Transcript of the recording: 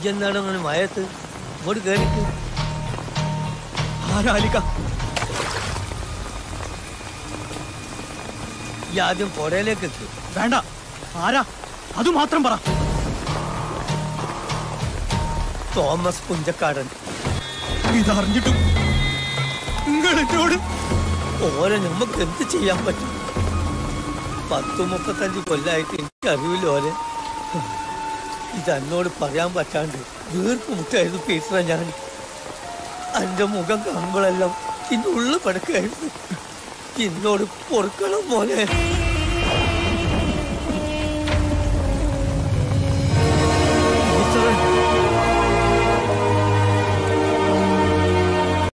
എന്താണ് അങ്ങനെ മയത്ത് ഇങ്ങോട്ട് കേറിക്ക് ആരാലിക ഈ ആദ്യം പുഴയിലേക്ക് എത്ത് വേണ്ട ആരാ അത് മാത്രം പറ തോമസ് പുഞ്ചക്കാടൻ ഇതറിഞ്ഞിട്ടും നിങ്ങൾ എന്നോട് ഓരെ നമുക്ക് എന്ത് ചെയ്യാൻ പറ്റും പത്ത് മുപ്പത്തഞ്ച് കൊല്ലായിട്ട് എനിക്ക് അറിയില്ല ഓരെ ഇത് എന്നോട് പറയാൻ പറ്റാണ്ട് വീർപ്പ് മുട്ടായിരുന്നു പീറ്ററ ഞാൻ എൻ്റെ മുഖം കാണുമ്പോഴെല്ലാം ഇന്നുള്ളിൽ പടക്കായിരുന്നു എന്നോട് പൊറുക്കണം മോനെ